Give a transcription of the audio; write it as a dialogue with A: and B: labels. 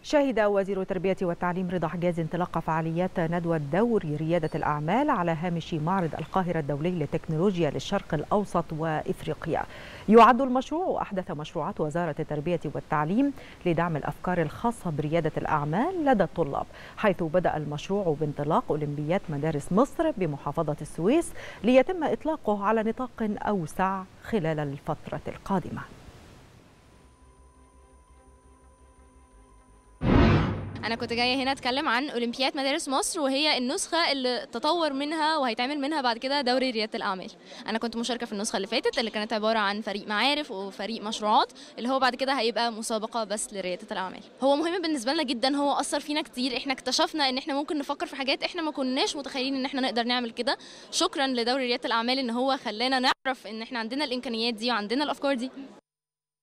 A: شهد وزير التربية والتعليم رضا حجاز انطلاق فعاليات ندوة دور ريادة الأعمال على هامش معرض القاهرة الدولي للتكنولوجيا للشرق الأوسط وإفريقيا يعد المشروع أحدث مشروعات وزارة التربية والتعليم لدعم الأفكار الخاصة بريادة الأعمال لدى الطلاب حيث بدأ المشروع بانطلاق أولمبيات مدارس مصر بمحافظة السويس ليتم إطلاقه على نطاق أوسع خلال الفترة القادمة
B: انا كنت جايه هنا اتكلم عن اولمبياد مدارس مصر وهي النسخه اللي تطور منها وهيتعمل منها بعد كده دوري رياده الاعمال انا كنت مشاركه في النسخه اللي فاتت اللي كانت عباره عن فريق معارف وفريق مشروعات اللي هو بعد كده هيبقى مسابقه بس لرياده الاعمال هو مهم بالنسبه لنا جدا هو اثر فينا كتير احنا اكتشفنا ان احنا ممكن نفكر في حاجات احنا ما كناش متخيلين ان احنا نقدر نعمل كده شكرا لدوري رياده الاعمال ان هو خلانا نعرف ان احنا عندنا الامكانيات دي وعندنا الافكار دي